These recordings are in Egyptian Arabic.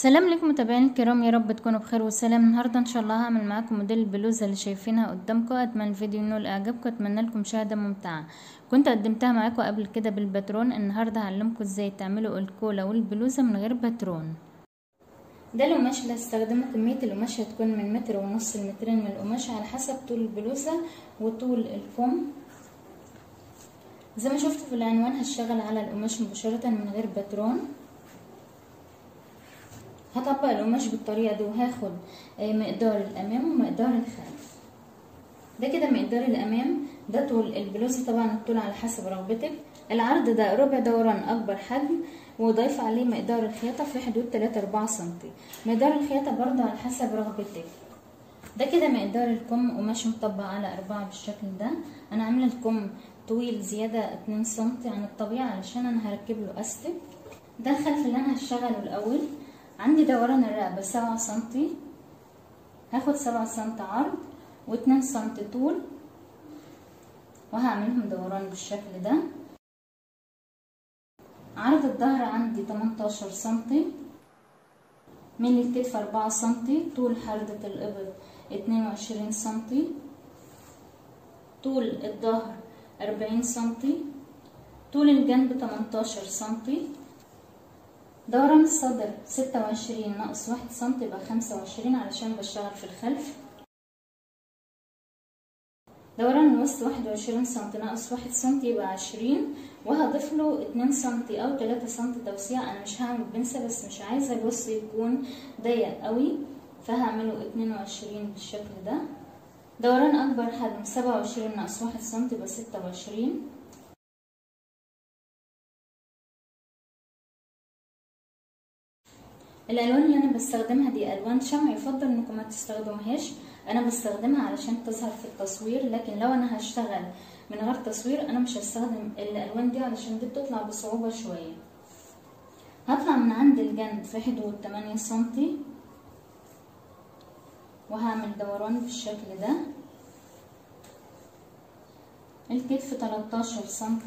السلام عليكم متابعينا الكرام يا رب تكونوا بخير وسلام النهارده ان شاء الله هعمل معاكم موديل البلوزه اللي شايفينها قدامكم اتمنى الفيديو ينول اعجابكم اتمنى لكم مشاهده ممتعه كنت قدمتها معاكم قبل كده بالباترون النهارده هعلمكم ازاي تعملوا الكولا والبلوزه من غير باترون ده القماش اللي هستخدمه كميه القماش هتكون من متر ونص لمترين من القماش على حسب طول البلوزه وطول الكم زي ما شفتوا في العنوان هشتغل على القماش مباشره من غير باترون هطبق القماش بالطريقة دي وهاخد مقدار الأمام ومقدار الخلف ده كده مقدار الأمام ده طول البلوزة طبعا الطول على حسب رغبتك العرض ده ربع دوران أكبر حجم وضيف عليه مقدار الخياطة في حدود تلاتة أربعة سنتي مقدار الخياطة برضو على حسب رغبتك ده كده مقدار الكم قماش مطبق على أربعة بالشكل ده أنا عاملة الكم طويل زيادة اتنين سنتي عن الطبيعة علشان أنا هركب له أستك ده الخلف اللي أنا هشتغله الأول عندي دوران الرقبة سبعة سنتي هاخد سبعة سنتي عرض واتنين سنتي طول وهعملهم دوران بالشكل ده عرض الظهر عندي تمنتاشر سنتي من الكتف أربعة سنتي طول حردة الإبط اتنين وعشرين سنتي طول الظهر أربعين سنتي طول الجنب تمنتاشر سنتي دوران الصدر ستة وعشرين ناقص واحد سنتي يبقى خمسة وعشرين علشان بشتغل في الخلف دوران الوسط واحد وعشرين سنتي ناقص واحد سنتي يبقى عشرين وهضيف له اتنين سنتي او تلاتة سنتي توسيع انا مش هعمل بنسة بس مش عايزة الوسط يكون ضيق قوي فهعمله اتنين وعشرين بالشكل ده دوران اكبر حجم سبعة وعشرين ناقص واحد سنتي يبقى ستة وعشرين الالوان اللي انا بستخدمها دي الوان شمع يفضل انكم ما تستخدموهاش انا بستخدمها علشان تظهر في التصوير لكن لو انا هشتغل من غير تصوير انا مش هستخدم الالوان دي علشان دي بتطلع بصعوبة شوية هطلع من عند الجنب في حدود 8 سنتي وهعمل دوران بالشكل ده الكتف 13 سنتي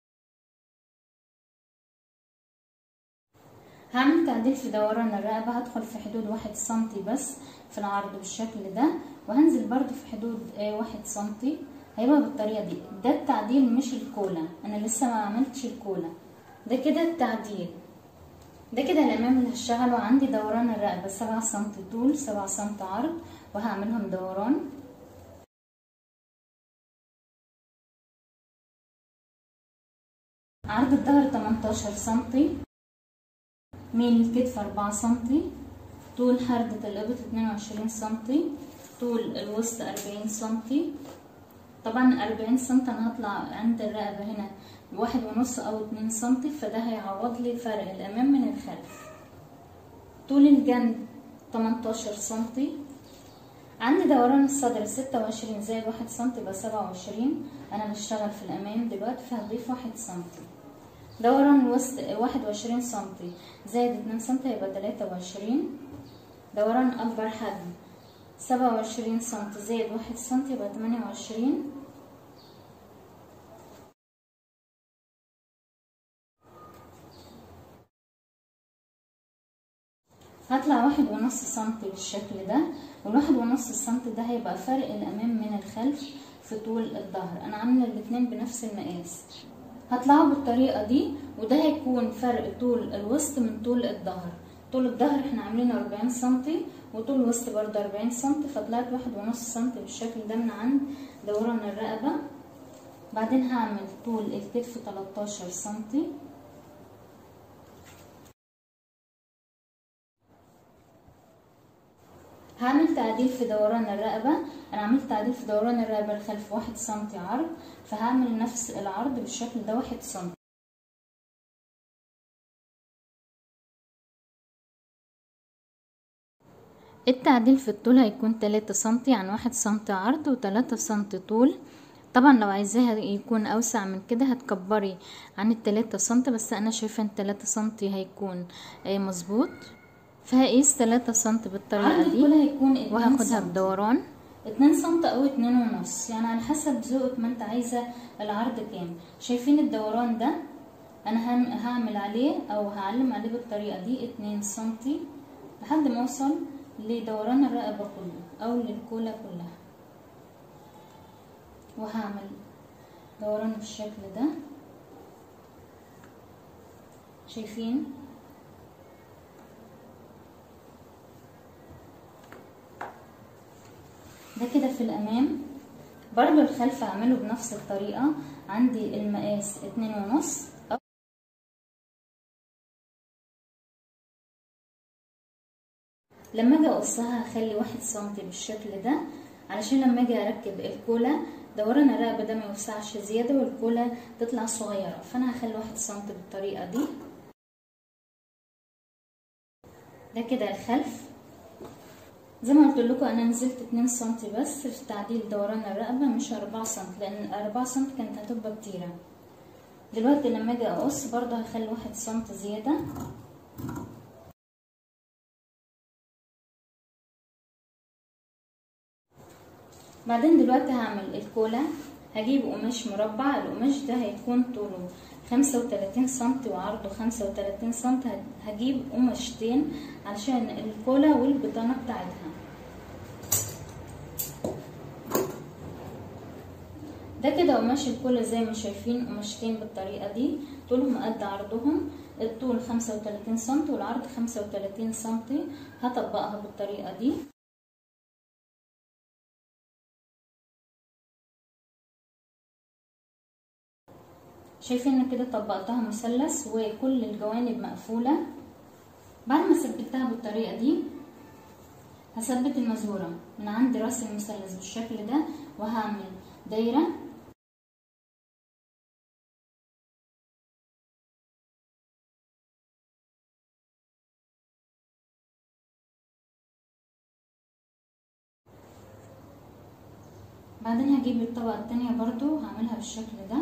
هعمل تعديل في دوران الرقبة هدخل في حدود واحد سنتي بس في العرض بالشكل ده وهنزل برضو في حدود واحد سنتي هيبقى بالطريقة دي ده التعديل مش الكولا انا لسه ما عملتش الكولا ده كده التعديل ده كده الامام اللي هشتغله عندي دوران الرقبة سبعة سنتي طول سبعة سنتي عرض وهعملهم دوران عرض الظهر تمنتاشر سنتي ميل الكتف أربعة سنتي طول حردة الإبط اتنين وعشرين سنتي طول الوسط أربعين سنتي طبعا أربعين سنتي أنا هطلع عند الرقبة هنا واحد ونص أو اتنين سنتي فده هيعوض لي فرق الأمام من الخلف طول الجنب تمنتاشر سنتي عندي دوران الصدر ستة وعشرين زائد واحد سنتي يبقى سبعة وعشرين أنا بشتغل في الأمام دلوقتي فهضيف واحد سنتي دوران الوسط واحد وعشرين سنتي زائد اتنين سنتي يبقى تلاتة وعشرين دوران أكبر حجم سبعة وعشرين سنتي زائد واحد سنتي يبقى تمانية وعشرين هطلع واحد ونص سنتي بالشكل ده والواحد ونص السنتي ده هيبقى فرق الأمام من الخلف في طول الظهر أنا عاملة الاتنين بنفس المقاس هطلعه بالطريقة دي وده هيكون فرق طول الوسط من طول الظهر طول الظهر احنا عاملينه أربعين سنتي وطول الوسط برضه أربعين سنتي فطلعت واحد ونص سنتي بالشكل ده من عند دوران الرقبة بعدين هعمل طول الكتف تلاتاشر سنتي هعمل تعديل في دوران الرقبة انا عملت تعديل في دوران الرقبة الخلف واحد سنتي عرض فهعمل نفس العرض بالشكل ده واحد سنتي التعديل في الطول هيكون تلاتة سنتي عن واحد سنتي عرض وتلاتة سنتي طول طبعا لو عايزاها يكون اوسع من كده هتكبري عن التلاتة سنتي بس انا شايفة ان تلاتة سنتي هيكون مظبوط فهقيس تلاتة سنتي بالطريقة دي وهاخدها بدوران اتنين سنتي او اتنين ونص يعني على حسب ذوقك ما انت عايزة العرض كام شايفين الدوران ده انا هعمل عليه او هعلم عليه بالطريقة دي اتنين سنتي لحد ما اوصل لدوران الرقبة كله او للكولا كلها وهعمل دوران بالشكل ده شايفين ده كده في الامام برضو الخلف هعمله بنفس الطريقة عندي المقاس اتنين ونص لما اجي اقصها هخلي واحد سنتي بالشكل ده علشان لما اجي اركب الكولا دوران الرقبة ده ما يوسعش زيادة والكولا تطلع صغيرة فانا هخلي واحد سنتي بالطريقة دي ده كده الخلف زي ما قلت لكم انا نزلت اتنين سنتي بس في تعديل دوران الرقبة مش اربعة سنتي لان اربعة سنتي كانت هتبقى كتيرة دلوقتي لما اجي اقص برضه هخلي واحد سنتي زيادة بعدين دلوقتي هعمل الكولا هجيب قماش مربع القماش ده هيكون طوله خمسة وتلاتين سنتي وعرضه خمسة وتلاتين سنتي هجيب قماشتين علشان الكولا والبطانة بتاعتها ده كده قماش الكولا زي ما شايفين قماشتين بالطريقة دي طولهم قد عرضهم الطول خمسة وتلاتين سنتي والعرض خمسة وتلاتين سنتي هطبقها بالطريقة دي شايفين ان كده طبقتها مثلث وكل الجوانب مقفولة بعد ما ثبتها بالطريقة دي هثبت المزورة من عند راس المثلث بالشكل ده وهعمل دايرة بعدين هجيب الطبقة التانية برضو هعملها بالشكل ده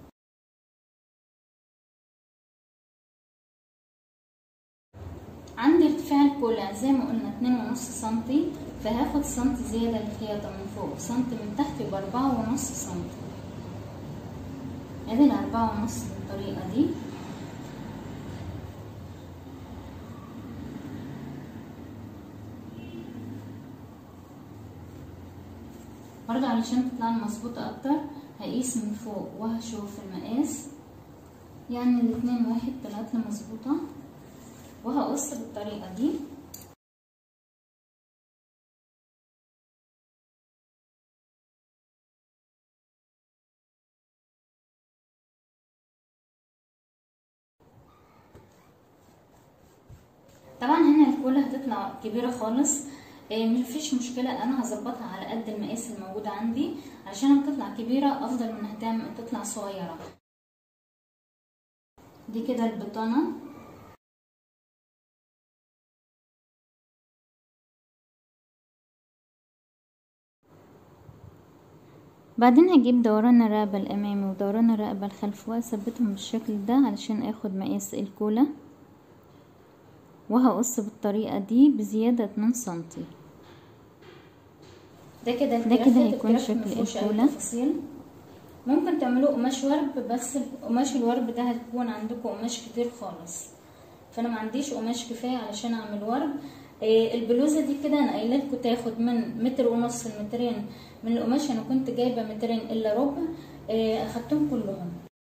عندي ارتفاع الكولا زي ما قلنا اتنين ونص سنتي فهاخد سنتي زيادة للخياطة من فوق سنتي من تحت يبقى اربعة ونص سنتي ادي الاربعة ونص بالطريقة دي برضه علشان تطلع مظبوطة اكتر هقيس من فوق وهشوف المقاس يعني الاتنين واحد تلاتة مظبوطة وهقص بالطريقة دي طبعا هنا الكولا هتطلع كبيرة خالص مفيش مشكلة انا هظبطها على قد المقاس الموجود عندي علشان تطلع كبيرة افضل من هتعمل تطلع صغيرة دي كده البطانة بعدين هجيب دوران الرقبة الأمامي ودوران الرقبة الخلفي وأثبتهم بالشكل ده علشان اخد مقاس الكولا وهقص بالطريقة دي بزيادة اتنين سنتي ده كده ده كده هيكون شكل الكولا ممكن تعملوا قماش ورب بس قماش الورب ده هتكون عندكم قماش كتير خالص فانا ما عنديش قماش كفايه علشان اعمل ورب إيه البلوزه دي كده انا قايله لكم تاخد من متر ونص لمترين من القماش انا كنت جايبه مترين الا ربع إيه اخدتهم كلهم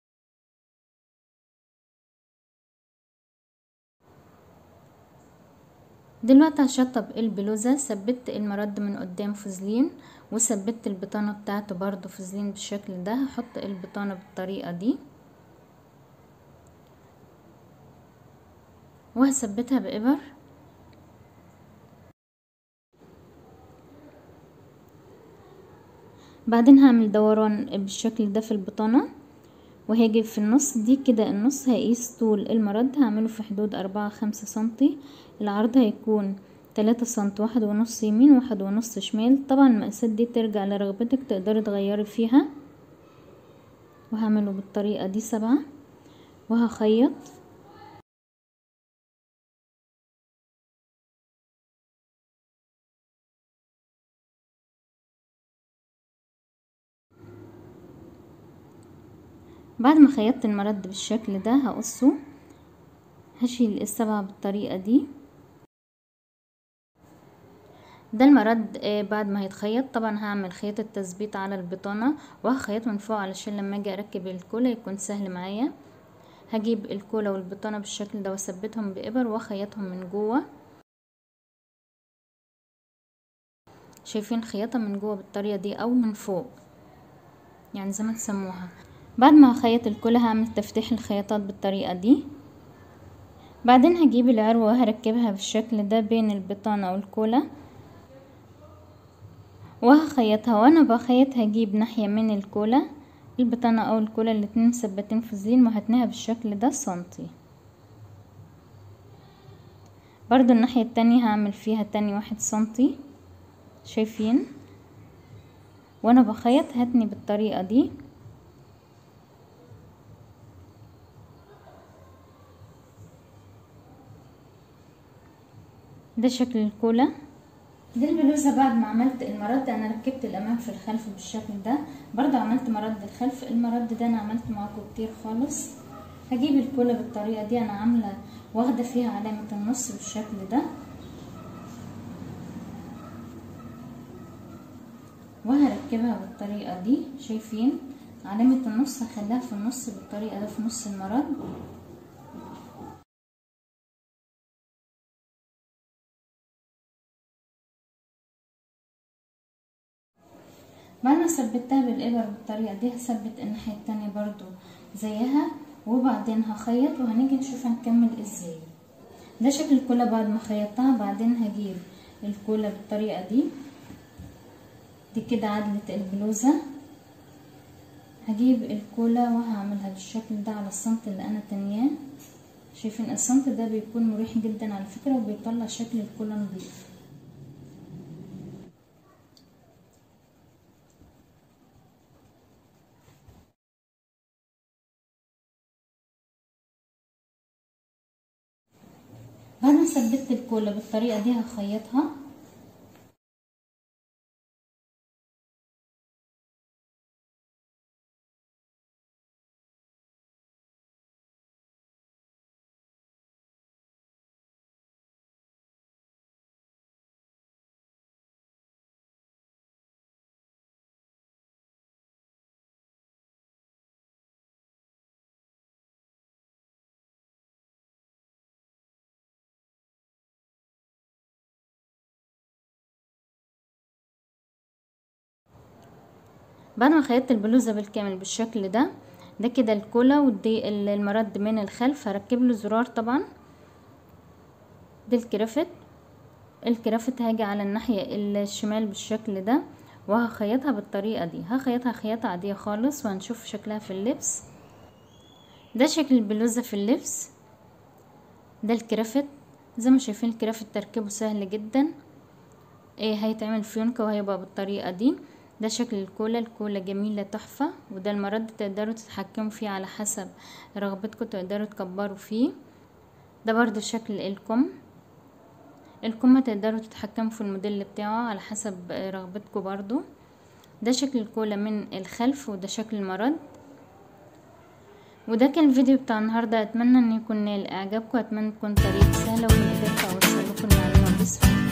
دلوقتي هشطب البلوزة ثبت المرد من قدام فوزلين وثبت البطانة بتاعته برضو فوزلين بالشكل ده هحط البطانة بالطريقة دي وهثبتها بإبر بعدين هعمل دوران بالشكل ده في البطانة وهاجي في النص دي كده النص هقيس طول المرد هعمله في حدود أربعة خمسة سنتي العرض هيكون تلاتة سنت واحد ونص يمين واحد ونص شمال طبعا المقاسات دي ترجع لرغبتك تقدري تغيري فيها وهعمله بالطريقة دي سبعة وهخيط بعد ما خيطت المرد بالشكل ده هقصه هشيل السبعة بالطريقة دي ده المرد آه بعد ما هيتخيط طبعا هعمل خيط التثبيت على البطانة وهخيط من فوق علشان لما اجي اركب الكولا يكون سهل معايا هجيب الكولا والبطانة بالشكل ده واثبتهم بإبر واخيطهم من جوه شايفين خياطة من جوه بالطريقة دي او من فوق يعني زي ما تسموها بعد ما هخيط الكولا هعمل تفتيح الخياطات بالطريقة دي بعدين هجيب العروة وهركبها بالشكل ده بين البطانة والكولا وهخيطها وانا بخيط هجيب ناحية من الكولا البطانة او الكولا الاتنين مثبتين في الزين وهتنيها بالشكل ده سنتي برضو الناحية التانية هعمل فيها تاني واحد سنتي شايفين وانا بخيط هتني بالطريقة دي ده شكل الكولا دي البلوزة بعد ما عملت المرد انا ركبت الامام في الخلف بالشكل ده برضو عملت مرد الخلف المرد ده انا عملت معاكم كتير خالص هجيب الكولا بالطريقة دي انا عاملة واخدة فيها علامة النص بالشكل ده وهركبها بالطريقة دي شايفين علامة النص هخليها في النص بالطريقة ده في نص المرد بعد ما ثبتها بالإبر بالطريقة دي هثبت الناحية التانية برضو زيها وبعدين هخيط وهنيجي نشوف هنكمل ازاي ده شكل الكولا بعد ما خيطتها بعدين هجيب الكولا بالطريقة دي دي كده عدلة البلوزة هجيب الكولا وهعملها بالشكل ده على السنت اللي انا تانياه شايفين السنت ده بيكون مريح جدا على فكرة وبيطلع شكل الكولا نظيف بعد ما ثبت الكولا بالطريقة دي هخيطها بعد ما خيطت البلوزة بالكامل بالشكل ده ده كده الكولا ودي المرد من الخلف هركب له زرار طبعا ده الكرافت الكرافت هاجي على الناحية الشمال بالشكل ده وهخيطها بالطريقة دي هخيطها خياطة عادية خالص وهنشوف شكلها في اللبس ده شكل البلوزة في اللبس ده الكرافت زي ما شايفين الكرافت تركيبه سهل جدا ايه هيتعمل فيونكة وهيبقى بالطريقة دي ده شكل الكولا الكولا جميلة تحفة وده المرد تقدروا تتحكموا فيه على حسب رغبتكم تقدروا تكبروا فيه ده برضو شكل الكم الكم تقدروا تتحكموا في الموديل بتاعه على حسب رغبتكم برضو ده شكل الكولا من الخلف وده شكل المرد وده كان الفيديو بتاع النهاردة اتمنى ان يكون نال اعجابكم اتمنى تكون طريقة سهلة وان قدرت اوصل لكم المعلومة بسهولة